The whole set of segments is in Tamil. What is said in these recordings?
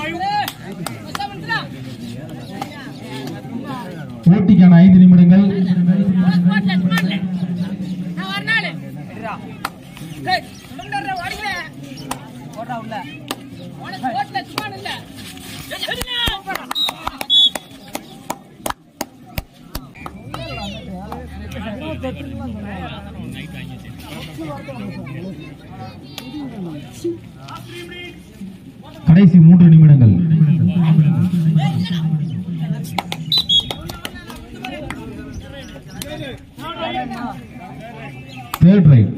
போட்டிக்கான ஐந்து நிமிடங்கள் கடைசி மூன்று நிமிடங்கள் தேர்ட் ரைட்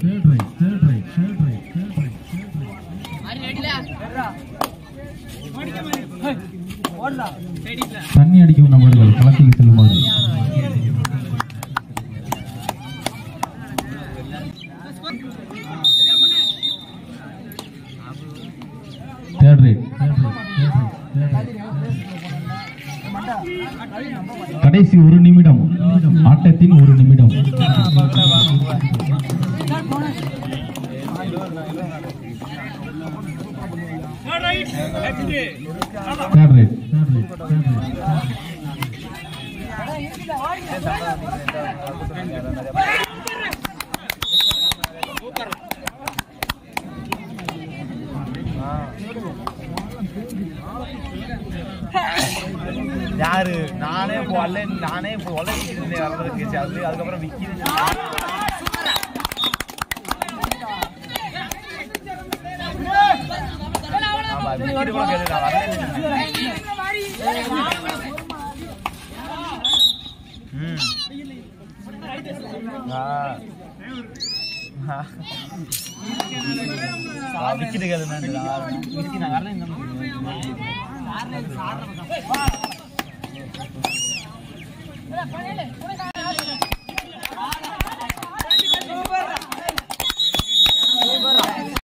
தண்ணி அடிக்கும் நபர்கள் களத்தில் செல்லுமாறு தேர்ட் ரைட் கடைசி ஒரு நிமிடம் ஆட்டத்தின் ஒரு நிமிடம் தேர்ட் ரைட் யாரு நானே போல நானே உலகிட்டு வளர்ந்துருக்கு அது அதுக்கப்புறம் விக்கி ஆமா விக்கிட்டு கூட கேட்டு நான் வரல ம் ஆ ஆ விக்கிட்டு கேளு விக்கி நான் வரல இந்த பண்ணல